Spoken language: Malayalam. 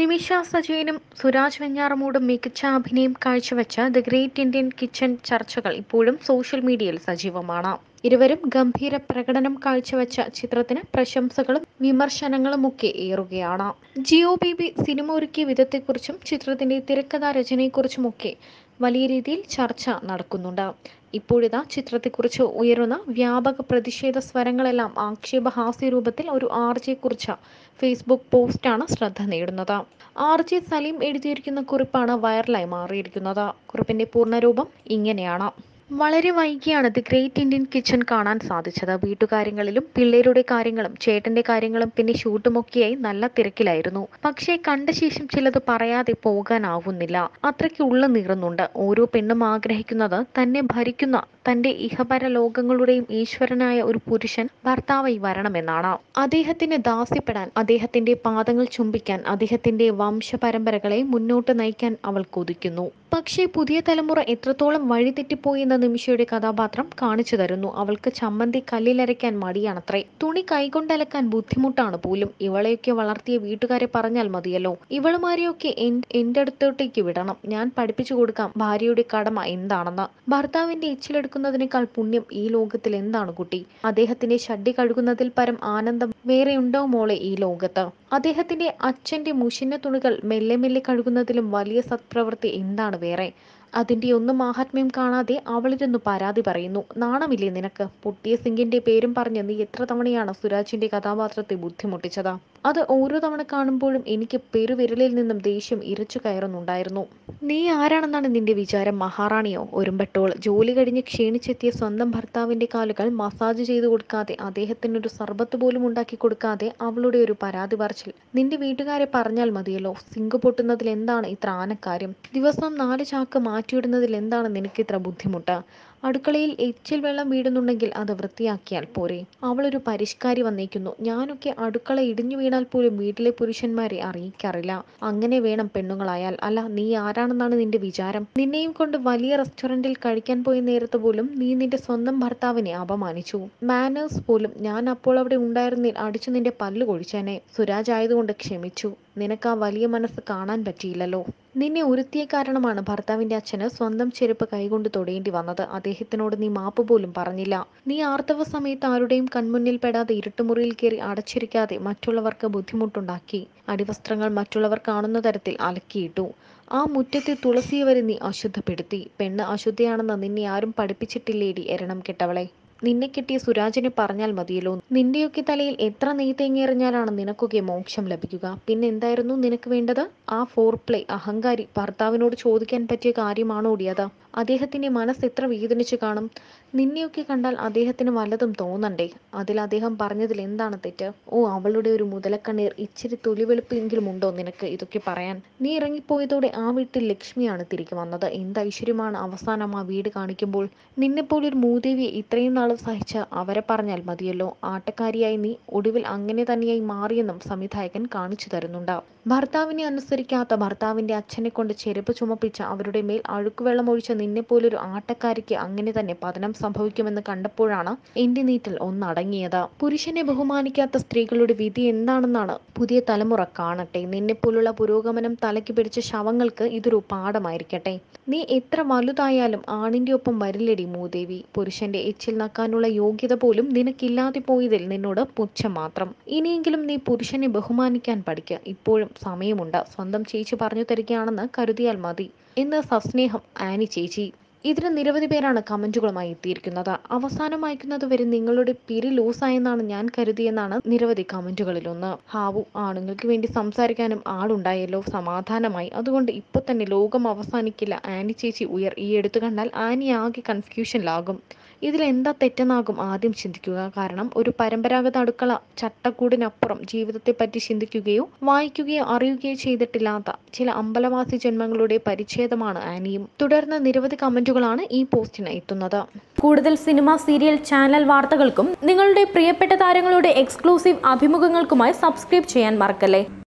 നിമിഷ സജയനും സുരാജ് വെഞ്ഞാറമൂടും മികച്ച അഭിനയം കാഴ്ചവെച്ച ദ ഗ്രേറ്റ് ഇന്ത്യൻ കിച്ചൺ ചർച്ചകൾ ഇപ്പോഴും സോഷ്യൽ മീഡിയയിൽ സജീവമാണ് ഇരുവരും ഗംഭീര പ്രകടനം കാഴ്ചവെച്ച ചിത്രത്തിന് പ്രശംസകളും വിമർശനങ്ങളുമൊക്കെ ഏറുകയാണ് ജിയോ ബേബി സിനിമ ഒരുക്കിയ വിധത്തെക്കുറിച്ചും ചിത്രത്തിന്റെ തിരക്കഥാ രചനയെക്കുറിച്ചുമൊക്കെ വലിയ രീതിയിൽ ചർച്ച നടക്കുന്നുണ്ട് ഇപ്പോഴിതാ ചിത്രത്തെക്കുറിച്ച് ഉയരുന്ന വ്യാപക പ്രതിഷേധ സ്വരങ്ങളെല്ലാം ആക്ഷേപഹാസ്യ രൂപത്തിൽ ഒരു ആർ ജെ കുറിച്ച ഫേസ്ബുക്ക് പോസ്റ്റാണ് ശ്രദ്ധ നേടുന്നത് ആർ ജെ സലീം എഴുതിയിരിക്കുന്ന കുറിപ്പാണ് വൈറലായി മാറിയിരിക്കുന്നത് കുറിപ്പിന്റെ പൂർണ്ണരൂപം ഇങ്ങനെയാണ് വളരെ വൈകിയാണ് ദി ഗ്രേറ്റ് ഇന്ത്യൻ കിച്ചൺ കാണാൻ സാധിച്ചത് വീട്ടുകാര്യങ്ങളിലും പിള്ളേരുടെ കാര്യങ്ങളും ചേട്ടന്റെ കാര്യങ്ങളും പിന്നെ ഷൂട്ടുമൊക്കെയായി നല്ല തിരക്കിലായിരുന്നു പക്ഷേ കണ്ട ശേഷം ചിലത് പറയാതെ പോകാനാവുന്നില്ല അത്രയ്ക്ക് ഉള്ള നീറുന്നുണ്ട് ഓരോ പെണ്ണും ആഗ്രഹിക്കുന്നത് തന്നെ ഭരിക്കുന്ന തന്റെ ഇഹപര ലോകങ്ങളുടെയും ഈശ്വരനായ ഒരു പുരുഷൻ ഭർത്താവായി വരണമെന്നാണ് അദ്ദേഹത്തിന് ദാസ്യപ്പെടാൻ അദ്ദേഹത്തിന്റെ പാദങ്ങൾ ചുംബിക്കാൻ അദ്ദേഹത്തിന്റെ വംശപരമ്പരകളെ മുന്നോട്ട് നയിക്കാൻ അവൾ കൊതിക്കുന്നു പക്ഷേ പുതിയ തലമുറ എത്രത്തോളം വഴിതെറ്റിപ്പോയി എന്ന നിമിഷയുടെ കഥാപാത്രം കാണിച്ചു തരുന്നു അവൾക്ക് ചമ്മന്തി കല്ലിലരയ്ക്കാൻ മടിയാണത്രേ തുണി കൈകൊണ്ടലക്കാൻ ബുദ്ധിമുട്ടാണ് പോലും ഇവളെയൊക്കെ വളർത്തിയ വീട്ടുകാരെ പറഞ്ഞാൽ മതിയല്ലോ ഇവളുമാരെയൊക്കെ എൻ- എന്റെ അടുത്തോട്ടേക്ക് വിടണം ഞാൻ പഠിപ്പിച്ചു കൊടുക്കാം ഭാര്യയുടെ കടമ എന്താണെന്ന് ഭർത്താവിന്റെ എച്ചിലെടുക്കുന്നതിനേക്കാൾ പുണ്യം ഈ ലോകത്തിൽ എന്താണ് കുട്ടി അദ്ദേഹത്തിന്റെ ഷഡ്ഡി കഴുകുന്നതിൽ പരം ആനന്ദം വേറെയുണ്ടോ മോളെ ഈ ലോകത്ത് അദ്ദേഹത്തിന്റെ അച്ഛന്റെ മുഷിഞ്ഞ തുണികൾ മെല്ലെ മെല്ലെ കഴുകുന്നതിലും വലിയ സത്പ്രവൃത്തി എന്താണ് വേറെ അതിന്റെ ഒന്നും മാഹാത്മ്യം കാണാതെ അവളിരുന്ന് പരാതി പറയുന്നു നാണമില്ലേ നിനക്ക് പൊട്ടിയ സിംഗിന്റെ പേരും പറഞ്ഞ് നീ എത്ര തവണയാണ് സുരാജിന്റെ കഥാപാത്രത്തെ ബുദ്ധിമുട്ടിച്ചത് അത് ഓരോ തവണ കാണുമ്പോഴും എനിക്ക് പെരുവിരലിൽ നിന്നും ദേഷ്യം ഇരച്ചു കയറുന്നുണ്ടായിരുന്നു നീ ആരാണെന്നാണ് നിന്റെ വിചാരം മഹാറാണിയോ ഒരുമ്പെട്ടോൾ ജോലി കഴിഞ്ഞ് ക്ഷീണിച്ചെത്തിയ സ്വന്തം ഭർത്താവിന്റെ കാലുകൾ മസാജ് ചെയ്തു കൊടുക്കാതെ അദ്ദേഹത്തിന് ഒരു സർബത്ത് പോലും ഉണ്ടാക്കി കൊടുക്കാതെ അവളുടെ ഒരു പരാതി പറച്ചിൽ നിന്റെ വീട്ടുകാരെ പറഞ്ഞാൽ മതിയല്ലോ സിങ്ക് പൊട്ടുന്നതിൽ എന്താണ് ഇത്ര ആനക്കാര്യം ദിവസം നാല് ചാക്ക് മാറ്റിയിടുന്നതിൽ എന്താണ് നിനക്ക് ഇത്ര ബുദ്ധിമുട്ട് അടുക്കളയിൽ എച്ചിൽ വെള്ളം വീടുന്നുണ്ടെങ്കിൽ അത് വൃത്തിയാക്കിയാൽ പോരെ അവളൊരു പരിഷ്കാരി വന്നേക്കുന്നു ഞാനൊക്കെ അടുക്കള ഇടിഞ്ഞു വീണാൽ പോലും വീട്ടിലെ പുരുഷന്മാരെ അറിയിക്കാറില്ല അങ്ങനെ വേണം പെണ്ണുങ്ങളായാൽ അല്ല നീ ആരാണെന്നാണ് നിന്റെ വിചാരം നിന്നെയും കൊണ്ട് വലിയ റെസ്റ്റോറന്റിൽ കഴിക്കാൻ പോയ നേരത്ത് പോലും നീ നിന്റെ സ്വന്തം ഭർത്താവിനെ അപമാനിച്ചു മാനേഴ്സ് പോലും ഞാൻ അപ്പോൾ അവിടെ ഉണ്ടായിരുന്നിൽ അടിച്ചു നിന്റെ പല്ല് കൊഴിച്ചേനെ സുരാജ് ആയതുകൊണ്ട് ക്ഷമിച്ചു നിനക്ക് ആ വലിയ മനസ്സ് കാണാൻ പറ്റിയില്ലല്ലോ നിന്നെ ഒരുത്തിയ കാരണമാണ് ഭർത്താവിന്റെ അച്ഛന് സ്വന്തം ചെരുപ്പ് കൈകൊണ്ട് തൊടേണ്ടി വന്നത് അദ്ദേഹത്തിനോട് നീ മാപ്പ് പോലും പറഞ്ഞില്ല നീ ആർത്തവ സമയത്ത് ആരുടെയും കൺമുന്നിൽ പെടാതെ ഇരുട്ടുമുറിയിൽ കയറി അടച്ചിരിക്കാതെ മറ്റുള്ളവർക്ക് ബുദ്ധിമുട്ടുണ്ടാക്കി അടിവസ്ത്രങ്ങൾ മറ്റുള്ളവർ കാണുന്ന തരത്തിൽ അലക്കിയിട്ടു ആ മുറ്റത്തെ തുളസിയെ വരെ നീ അശുദ്ധപ്പെടുത്തി പെണ്ണ് അശുദ്ധയാണെന്ന് നിന്നെ ആരും പഠിപ്പിച്ചിട്ടില്ലേടി എരണം കെട്ടവളെ നിന്നെ കിട്ടിയ സുരാജിനെ പറഞ്ഞാൽ മതിയല്ലോ നിന്റെയൊക്കെ തലയിൽ എത്ര നെയ്ത്തേങ്ങെറിഞ്ഞാലാണ് നിനക്കൊക്കെ മോക്ഷം ലഭിക്കുക പിന്നെ എന്തായിരുന്നു നിനക്ക് വേണ്ടത് ആ ഫോർ പ്ലേ അഹങ്കാരി ഭർത്താവിനോട് ചോദിക്കാൻ പറ്റിയ കാര്യമാണോ ഓടിയത് അദ്ദേഹത്തിന്റെ മനസ്സ് എത്ര വേദനിച്ചു കാണും നിന്നെയൊക്കെ കണ്ടാൽ അദ്ദേഹത്തിന് വല്ലതും തോന്നണ്ടേ അതിൽ അദ്ദേഹം പറഞ്ഞതിൽ എന്താണ് തെറ്റ് ഓ അവളുടെ ഒരു മുതലക്കണ്ണീർ ഇച്ചിരി തൊലിവെളുപ്പെങ്കിലും ഉണ്ടോ നിനക്ക് ഇതൊക്കെ പറയാൻ നീ ഇറങ്ങിപ്പോയതോടെ ആ വീട്ടിൽ ലക്ഷ്മിയാണ് തിരികെ വന്നത് എന്ത് ഐശ്വര്യമാണ് അവസാനം ആ വീട് കാണിക്കുമ്പോൾ നിന്നെപ്പോലൊരു മൂദേവിയെ ഇത്രയും നാളും സഹിച്ച അവരെ പറഞ്ഞാൽ മതിയല്ലോ ആട്ടക്കാരിയായി നീ ഒടുവിൽ അങ്ങനെ തന്നെയായി മാറിയെന്നും സംവിധായകൻ കാണിച്ചു തരുന്നുണ്ട് ഭർത്താവിനെ അനുസരിക്കാത്ത ഭർത്താവിന്റെ അച്ഛനെ കൊണ്ട് ചെരുപ്പ് ചുമപ്പിച്ച അവരുടെ മേൽ അഴുക്കുവെള്ളം ഒഴിച്ച നിന്നെ പോലൊരു ആട്ടക്കാരിക്ക് അങ്ങനെ തന്നെ പതനം സംഭവിക്കുമെന്ന് കണ്ടപ്പോഴാണ് എന്റെ നീറ്റിൽ ഒന്നടങ്ങിയത് പുരുഷനെ ബഹുമാനിക്കാത്ത സ്ത്രീകളുടെ വിധി എന്താണെന്നാണ് പുതിയ തലമുറ കാണട്ടെ നിന്നെ പോലുള്ള പുരോഗമനം തലയ്ക്ക് പിടിച്ച ശവങ്ങൾക്ക് ഇതൊരു പാഠമായിരിക്കട്ടെ നീ എത്ര വലുതായാലും ആണിന്റെ ഒപ്പം വരില്ലടി മൂദേവി പുരുഷന്റെ എച്ചിൽ നക്കാനുള്ള യോഗ്യത പോലും നിനക്കില്ലാതെ പോയതിൽ നിന്നോട് പുച്ഛം മാത്രം ഇനിയെങ്കിലും നീ പുരുഷനെ ബഹുമാനിക്കാൻ പഠിക്കുക ഇപ്പോഴും സമയമുണ്ട് സ്വന്തം ചേച്ചി പറഞ്ഞു തരികയാണെന്ന് കരുതിയാൽ മതി എന്ന് സസ്നേഹം ആനി ചേച്ചി ഇതിന് നിരവധി പേരാണ് കമന്റുകളുമായി എത്തിയിരിക്കുന്നത് അവസാനം അയക്കുന്നത് വരെ നിങ്ങളുടെ പിരി ലൂസായെന്നാണ് ഞാൻ കരുതിയെന്നാണ് നിരവധി കമന്റുകളിലൊന്ന് ഹാവു ആണുങ്ങൾക്ക് വേണ്ടി സംസാരിക്കാനും ആളുണ്ടായല്ലോ സമാധാനമായി അതുകൊണ്ട് ഇപ്പൊ തന്നെ ലോകം അവസാനിക്കില്ല ആനി ചേച്ചി ഉയർ ഈ എടുത്തു കണ്ടാൽ ആനി ആകെ കൺഫ്യൂഷനിലാകും ഇതിൽ എന്താ തെറ്റെന്നാകും ആദ്യം ചിന്തിക്കുക കാരണം ഒരു പരമ്പരാഗത അടുക്കള ചട്ടക്കൂടിനപ്പുറം ജീവിതത്തെപ്പറ്റി ചിന്തിക്കുകയോ വായിക്കുകയോ അറിയുകയോ ചെയ്തിട്ടില്ലാത്ത ചില അമ്പലവാസി ജന്മങ്ങളുടെ പരിച്ഛേദമാണ് ആനിയും തുടർന്ന് നിരവധി കമന്റുകളാണ് ഈ പോസ്റ്റിന് എത്തുന്നത് കൂടുതൽ സിനിമ സീരിയൽ ചാനൽ വാർത്തകൾക്കും നിങ്ങളുടെ പ്രിയപ്പെട്ട താരങ്ങളുടെ എക്സ്ക്ലൂസീവ് അഭിമുഖങ്ങൾക്കുമായി സബ്സ്ക്രൈബ് ചെയ്യാൻ മറക്കല്ലേ